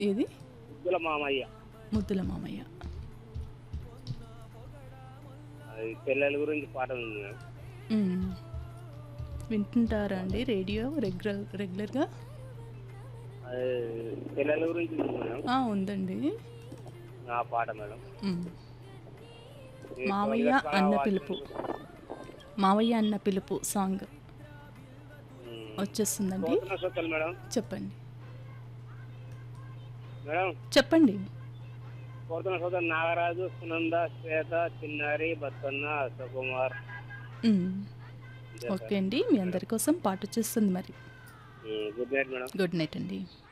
ఏది ముద్దుల మామయ్య ముద్దుల మామయ్య అది పిల్లల గురించి పాట ఉంది మేడం మ్మ్. వింటుంటారా అండి రేడియో రెగ్యులర్ రెగ్యులర్గా అది పిల్లల గురించి ఉంది మేడం ఆ, ఉందండి ఆ పాట మేడం మ్మ్. ఈ మావయ్య తొలిదశ అన్న వాటి- పిలుపు మావయ్య అన్న పిలుపు సాంగ్ ఉమ్. వచ్చేస్తుందండి కోరుతున్న శ్రోతలు మేడం చెప్పండి మేడం చెప్పండి కోరుతున్న శ్రోతలు నాగరాజు సునంద శ్వేత చిన్నారి బతుకన్న అశోక్ కుమార్ మ్మ్. ఓకే అండి మీ అందరి కోసం పాట వచ్చేస్తుంది మరి ఉమ్, good night madam good night అండి